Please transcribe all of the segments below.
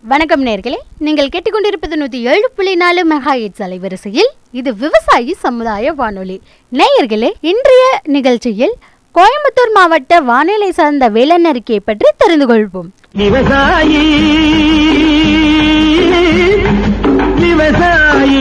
வணக்கம் நேர்களே நீங்கள் கேட்டுக்கொண்டிருப்பது நூற்றி ஏழு புள்ளி நாலு மெகா எட்ஸ் அலைவரிசையில் இது விவசாயி சமுதாய வானொலி நேயர்களே இன்றைய நிகழ்ச்சியில் கோயம்புத்தூர் மாவட்ட வானிலை சார்ந்த வேளாண் அறிக்கையை பற்றி தெரிந்து கொள்வோம் விவசாயி விவசாயி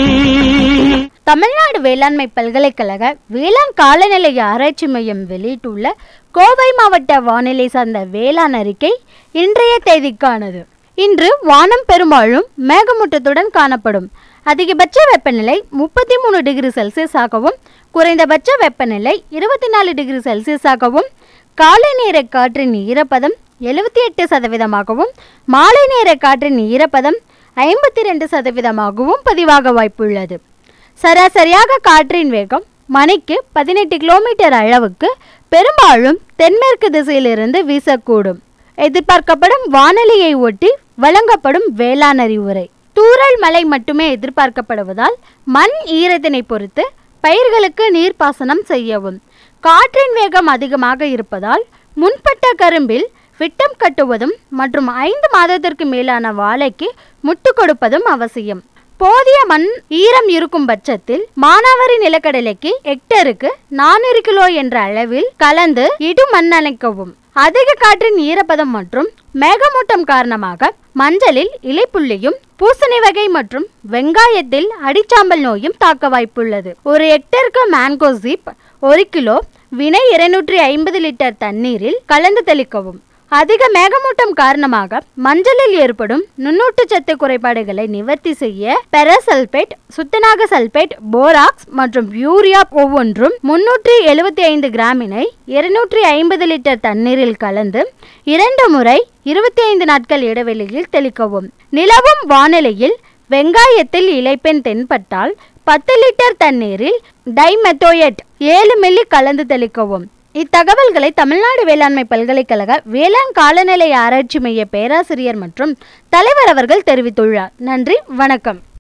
தமிழ்நாடு வேளாண்மை பல்கலைக்கழக வேளாண் காலநிலை ஆராய்ச்சி மையம் வெளியிட்டுள்ள கோவை மாவட்ட வானிலை சார்ந்த வேளாண் அறிக்கை இன்றைய தேதிக்கானது இன்று வானம் பெரும்பாலும் மேகமூட்டத்துடன் காணப்படும் அதிகபட்ச வெப்பநிலை முப்பத்தி மூணு டிகிரி செல்சியஸாகவும் குறைந்தபட்ச வெப்பநிலை இருபத்தி நாலு டிகிரி செல்சியஸாகவும் காலை நேர காற்றின் ஈரப்பதம் எழுபத்தி எட்டு சதவீதமாகவும் மாலை நேர காற்றின் ஈரப்பதம் ஐம்பத்தி ரெண்டு சதவீதமாகவும் பதிவாக வாய்ப்புள்ளது சராசரியாக காற்றின் வேகம் மணிக்கு பதினெட்டு கிலோமீட்டர் அளவுக்கு பெரும்பாலும் தென்மேற்கு திசையிலிருந்து வீசக்கூடும் எதிர்பார்க்கப்படும் வானிலையை ஒட்டி வழங்கப்படும் வேளாண் அறிவுரை தூறல் மழை மட்டுமே எதிர்பார்க்கப்படுவதால் மண் ஈரத்தினை பொறுத்து பயிர்களுக்கு நீர்ப்பாசனம் செய்யவும் காற்றின் வேகம் அதிகமாக இருப்பதால் முன்பட்ட கரும்பில் விட்டம் கட்டுவதும் மற்றும் ஐந்து மாதத்திற்கு மேலான வாழைக்கு முட்டு கொடுப்பதும் அவசியம் போதிய மண் ஈரம் இருக்கும் பட்சத்தில் மானாவாரி நிலக்கடலைக்கு ஹெக்டருக்கு நானூறு கிலோ என்ற அளவில் கலந்து இடு மண் அணைக்கவும் அதிக காற்றின் ஈரப்பதம் மற்றும் மேகமூட்டம் காரணமாக மஞ்சளில் இலைப்புள்ளியும் பூசணி வகை மற்றும் வெங்காயத்தில் அடிச்சாம்பல் நோயும் தாக்க வாய்ப்புள்ளது ஒரு ஹெக்டருக்கு மேங்கோசிப் ஒரு கிலோ வினை இருநூற்றி ஐம்பது லிட்டர் தண்ணீரில் கலந்து தெளிக்கவும் அதிக மேகமூட்டம் காரணமாக மஞ்சளில் ஏற்படும் நுண்ணூட்டச்சத்து குறைபாடுகளை நிவர்த்தி செய்ய பெரசல்பேட் சுத்தநாக சல்பேட் போராக்ஸ் மற்றும் யூரியா ஒவ்வொன்றும் முன்னூற்றி எழுபத்தி ஐந்து கிராமினை இருநூற்றி ஐம்பது லிட்டர் தண்ணீரில் கலந்து இரண்டு முறை இருபத்தி ஐந்து நாட்கள் இடைவெளியில் தெளிக்கவும் நிலவும் வானிலையில் வெங்காயத்தில் இலைப்பெண் தென்பட்டால் பத்து லிட்டர் தண்ணீரில் டைமெத்தோயட் ஏழு மில்லி கலந்து தெளிக்கவும் இத்தகவல்களை தமிழ்நாடு வேளாண்மை பல்கலைக்கழக வேளாண் காலநிலை ஆராய்ச்சி மைய பேராசிரியர் மற்றும் தலைவர் அவர்கள் தெரிவித்துள்ளார் நன்றி வணக்கம்